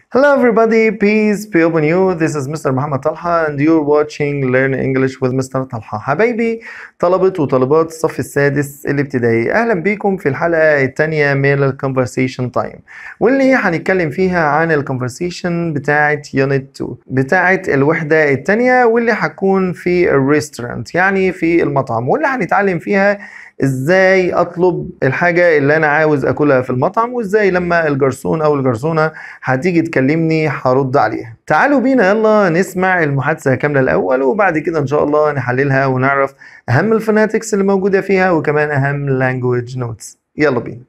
Hello everybody, peace be upon you. This is Mr. محمد طلحة and you're watching Learn English with Mr. طلحة. حبايبي طلبة وطالبات الصف السادس الابتدائي أهلا بيكم في الحلقة الثانية من ال Conversation Time واللي هنتكلم فيها عن ال Conversation بتاعة Unit 2 بتاعة الوحدة الثانية واللي هتكون في الريستورانت يعني في المطعم واللي هنتعلم فيها ازاي اطلب الحاجه اللي انا عاوز اكلها في المطعم وازاي لما الجرسون او الجرسونه هتيجي تكلمني هرد عليها تعالوا بينا يلا نسمع المحادثه كامله الاول وبعد كده ان شاء الله نحللها ونعرف اهم الفوناتكس اللي موجوده فيها وكمان اهم اللانجوج نوتس يلا بينا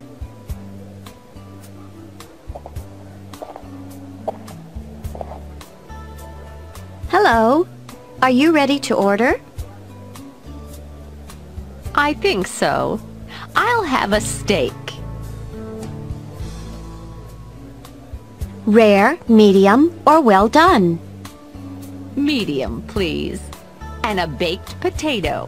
Hello. Are you ready to order? I think so. I'll have a steak. Rare, medium, or well done? Medium, please. And a baked potato.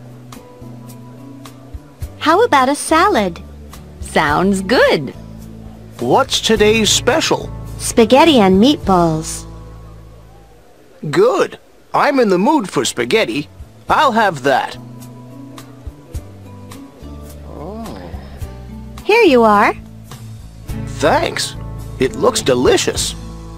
How about a salad? Sounds good. What's today's special? Spaghetti and meatballs. Good. I'm in the mood for spaghetti. I'll have that. Here you are. Thanks. It looks delicious.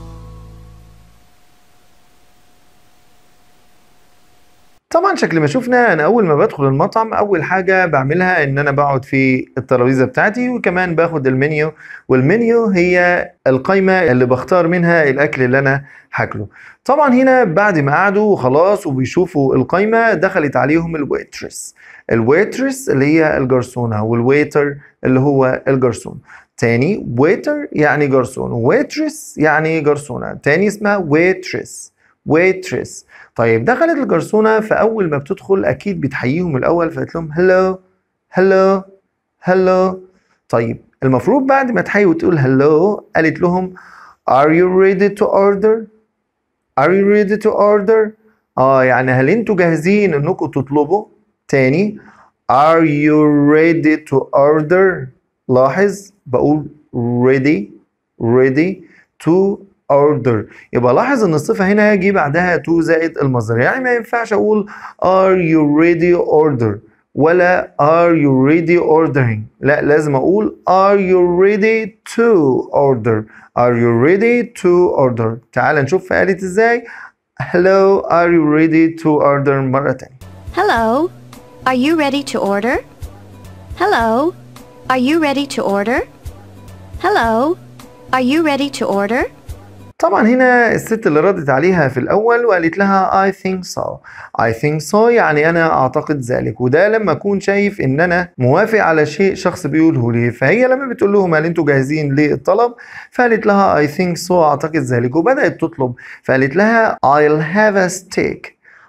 طبعا شكل ما شفنا انا اول ما بدخل المطعم اول حاجه بعملها ان انا بقعد في الترابيزه بتاعتي وكمان باخد المنيو والمنيو هي القائمه اللي بختار منها الاكل اللي انا هاكله طبعا هنا بعد ما قعدوا وخلاص وبيشوفوا القائمه دخلت عليهم الويترس الويترس اللي هي الجرسونه والويتر اللي هو الجرسون تاني ويتر يعني جرسون ويترس يعني جرسونه تاني اسمها ويترس ويترس طيب دخلت الجرسونه فاول ما بتدخل اكيد بتحييهم الاول فقالت لهم هلو هلو هلو طيب المفروض بعد ما تحيي وتقول هلو قالت لهم are you ready to order are you ready to order اه يعني هل انتوا جاهزين انكم تطلبوا تاني are you ready to order لاحظ بقول ready ready to order يبقى لاحظ ان الصفة هنا يجي بعدها to زائد المصدر يعني ما ينفعش اقول are you ready order ولا are you ready ordering لا لازم اقول are you ready to order are you ready to order تعال نشوف قالت ازاي hello are you ready to order مرة تانية Hello. Are you ready to order? Hello. Are you ready to order? Hello. Are you ready to order? طبعا هنا الست اللي ردت عليها في الأول وقالت لها I think so I think so يعني أنا أعتقد ذلك وده لما أكون شايف إن أنا موافق على شيء شخص بيقوله لي فهي لما بتقول لهم هل أنتوا جاهزين للطلب فقالت لها I think so أعتقد ذلك وبدأت تطلب فقالت لها I'll have a steak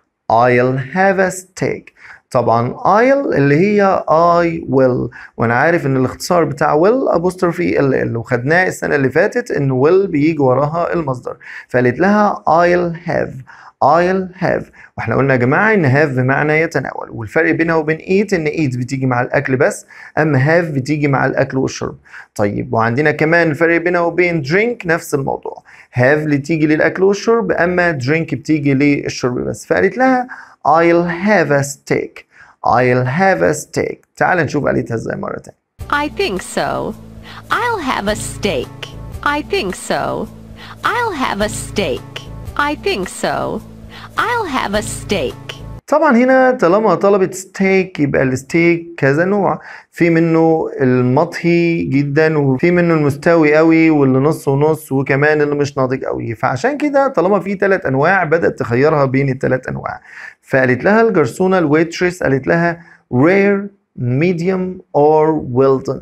I'll have a steak طبعا I'll اللي هي I will وانا عارف ان الاختصار بتاع will apostrophe ال ال وخدناه السنة اللي فاتت ان will بيجي وراها المصدر فقالت لها I'll have I'll have واحنا قلنا يا جماعة ان have بمعنى يتناول والفرق بينها وبين eat ان eat بتيجي مع الاكل بس اما have بتيجي مع الاكل والشرب طيب وعندنا كمان الفرق بينها وبين drink نفس الموضوع have اللي تيجي للاكل والشرب اما drink بتيجي للشرب بس فقالت لها I'll have a steak I'll have a steak تعال نشوف قالتها ازاي مرة تانية I think so. I'll have a steak. I think so. I'll have a steak. I think so. I'll have a steak. طبعا هنا طالما طلبت ستيك يبقى الستيك كذا نوع في منه المطهي جدا وفي منه المستوي قوي واللي نص ونص وكمان اللي مش ناضج قوي فعشان كده طالما في ثلاث انواع بدات تخيرها بين الثلاث انواع فقالت لها الجرسونه الويتريس قالت لها rare medium or well done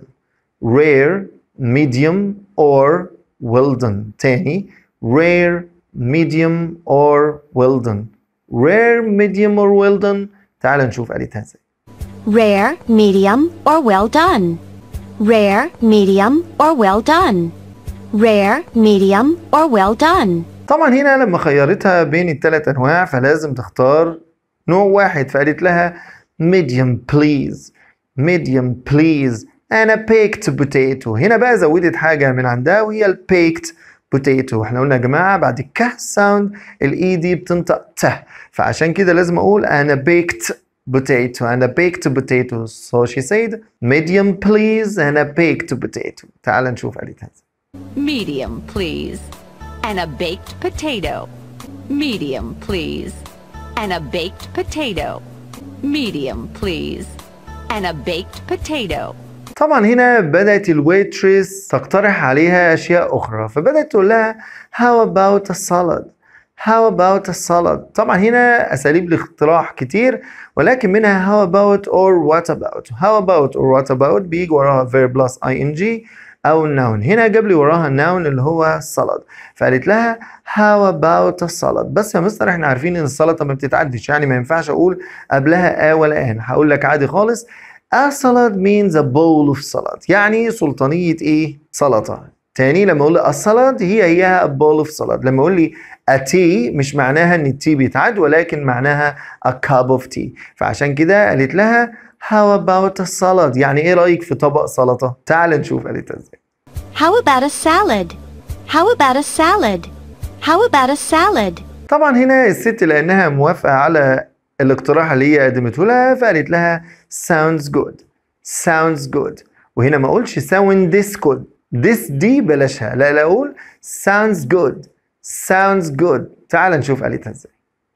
rare medium or well done تاني rare medium or well done rare medium or well done تعال نشوف قالتها ازاي Rare, medium, or well done? Rare, medium, or well done? Rare, medium, or well done? طبعا هنا لما خيرتها بين الثلاث انواع فلازم تختار نوع واحد فقالت لها medium please medium please and a baked potato هنا بقى زودت حاجة من عندها وهي ال baked potato احنا قلنا يا جماعة بعد الك ساوند الاي دي بتنطق ت فعشان كده لازم اقول انا baked potato انا baked potatoes so she said medium please انا baked potato تعال نشوف قالتها ازاي Medium, please. And a baked potato. Medium, please. And a baked potato. Medium, please. And a baked potato. طبعا هنا بدأت الويتريس تقترح عليها أشياء أخرى فبدأت تقول لها how about a salad how about a salad طبعا هنا أساليب الاقتراح كتير ولكن منها how about or what about how about or what about بيجي وراها verb plus ing أو noun هنا جاب لي وراها noun اللي هو salad فقالت لها how about a salad بس يا مستر احنا عارفين ان السلطة ما بتتعدش يعني ما ينفعش أقول قبلها آ ولا آن هقول لك عادي خالص A salad means a bowl of salad يعني سلطانية ايه؟ سلطة تاني لما اقول a salad هي هي a bowl of salad لما اقول لي a tea مش معناها ان التي بيتعد ولكن معناها a cup of tea فعشان كده قالت لها how about a salad يعني ايه رأيك في طبق سلطة؟ تعال نشوف قالتها ازاي How about a salad? How about a salad? How about a salad? طبعا هنا الست لانها موافقه على الاقتراح اللي هي قدمته لها فقالت لها sounds good sounds good وهنا ما اقولش sound this good this دي بلاشها لا لا اقول sounds good sounds good تعال نشوف قالتها ازاي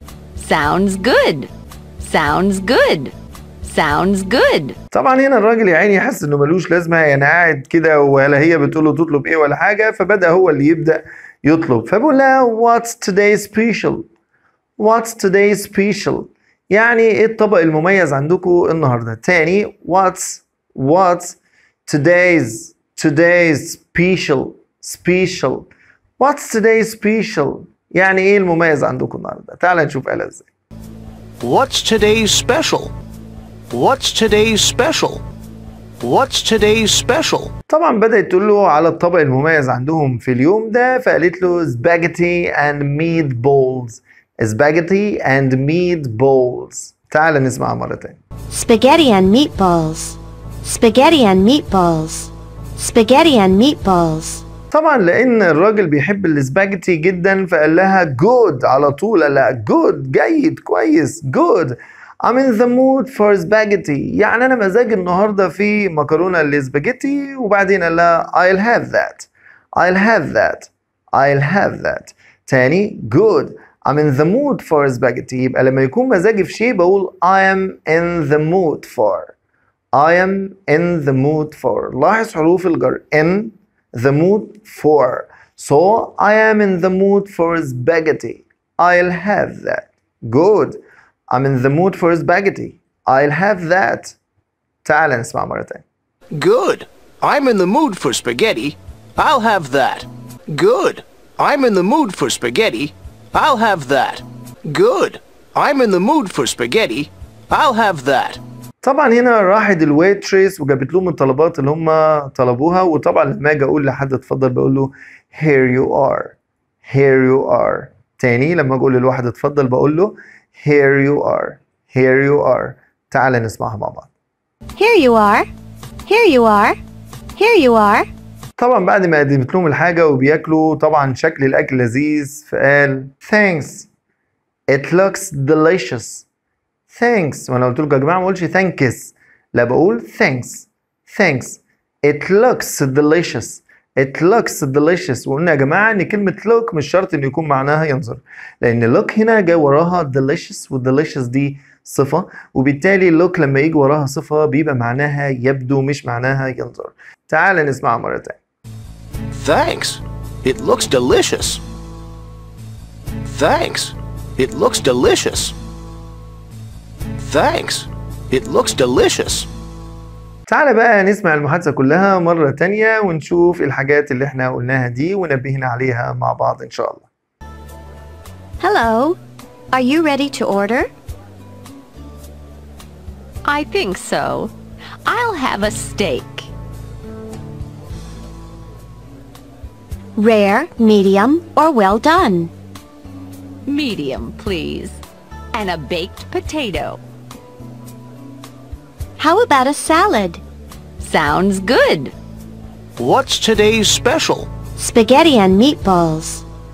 Sounds good. Sounds good. Sounds good. طبعا هنا الراجل يا عيني يحس انه ملوش لازمه يعني قاعد كده ولا هي بتقول له تطلب ايه ولا حاجه فبدا هو اللي يبدا يطلب فبقول لها what's today special what's today special يعني ايه الطبق المميز عندكم النهارده تاني what's what's today's today's special special what's today special يعني ايه المميز عندكم النهارده تعال نشوف قالها ازاي What's today's special? What's today's special? What's today's special? طبعا بدأت تقول له على الطبق المميز عندهم في اليوم ده فقالت له spaghetti and meatballs spaghetti and meatballs تعال نسمعها مرة تانية Spaghetti and meatballs. Spaghetti and meatballs. Spaghetti and meatballs. طبعا لأن الراجل بيحب السباجيتي جدا فقال لها good على طول قال لها good جيد كويس good I'm in the mood for spaghetti يعني أنا مزاج النهاردة في مكرونة السباجيتي وبعدين قال لها I'll have that I'll have that I'll have that تاني good I'm in the mood for spaghetti يبقى لما يكون مزاجي في شيء بقول I am in the mood for I am in the mood for لاحظ حروف الجر in the mood for so I am in the mood for spaghetti I'll have that good I'm in the mood for spaghetti I'll have that تعال نسمع مرة تانية Good. I'm in the mood for spaghetti. I'll have that. Good. I'm in the mood for spaghetti. I'll have that. Good. I'm in the mood for spaghetti. I'll have that. طبعا هنا راحت الويتريس وجابت لهم الطلبات اللي هم طلبوها وطبعا لما اجي اقول لحد اتفضل بقول له here you are here you are تاني لما اقول للواحد اتفضل بقول له here you are here you are تعال نسمعها مع بعض Here you are. Here you are. Here you are. طبعا بعد ما قدمت لهم الحاجة وبياكلوا طبعا شكل الأكل لذيذ فقال thanks it looks delicious thanks وانا قلت لكم يا جماعة ما اقولش thanks لا بقول thanks thanks it looks delicious it looks delicious وقلنا يا جماعة ان كلمة look مش شرط ان يكون معناها ينظر لان look هنا جاي وراها delicious والdelicious دي صفة وبالتالي look لما يجي وراها صفة بيبقى معناها يبدو مش معناها ينظر تعال نسمعها مرة تانية Thanks. It looks delicious. Thanks. It looks delicious. Thanks. It looks delicious. تعال بقى نسمع المحادثة كلها مرة تانية ونشوف الحاجات اللي احنا قلناها دي ونبهنا عليها مع بعض ان شاء الله Hello. Are you ready to order? I think so. I'll have a steak. Rare, medium, or well done? Medium, please. And a baked potato. How about a salad? Sounds good. What's today's special? Spaghetti and meatballs.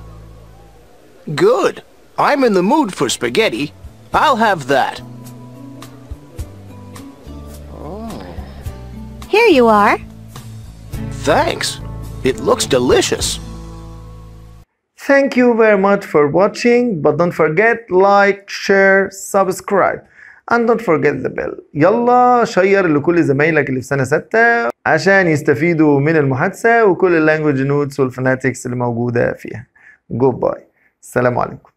Good. I'm in the mood for spaghetti. I'll have that. Here you are. Thanks. It looks delicious. Thank you very much for watching but don't forget like share subscribe and don't forget the bell يلا شير لكل زمايلك اللي في سنة ستة عشان يستفيدوا من المحادثة وكل اللانجوج نوتس والفناتكس اللي موجودة فيها جود باي السلام عليكم